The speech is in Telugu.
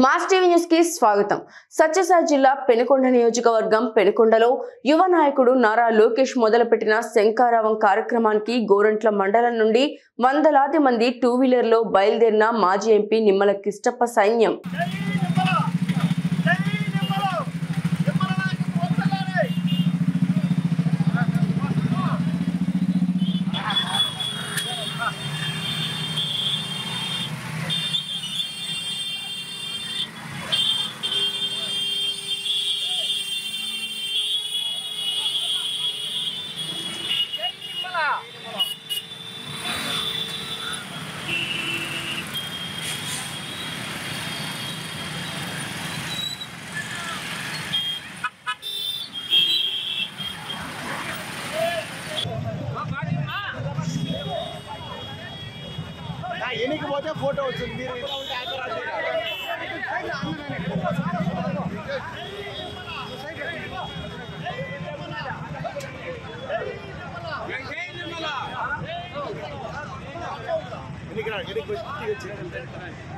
మాస్ టీవీ న్యూస్ కి స్వాగతం సత్యసాయి జిల్లా పెనుకొండ నియోజకవర్గం పెనుకొండలో యువ నాయకుడు నారా లోకేష్ మొదలుపెట్టిన శంకారావం కార్యక్రమానికి గోరంట్ల మండలం నుండి వందలాది మంది టూ వీలర్ లో బయలుదేరిన మాజీ ఎంపీ నిమ్మల కిష్టప్ప సైన్యం జై నిమ్మల జై నిమ్మల నిమ్మల నాకు ప్రోత్సాహాలే జై నిమ్మల ఎనికి పోతే ఫోటో వచ్చింది మీరు ఇట్లా ఉంటే ఆపరాదు. ఎనికి రా, ఎనికి వచ్చి వచ్చింది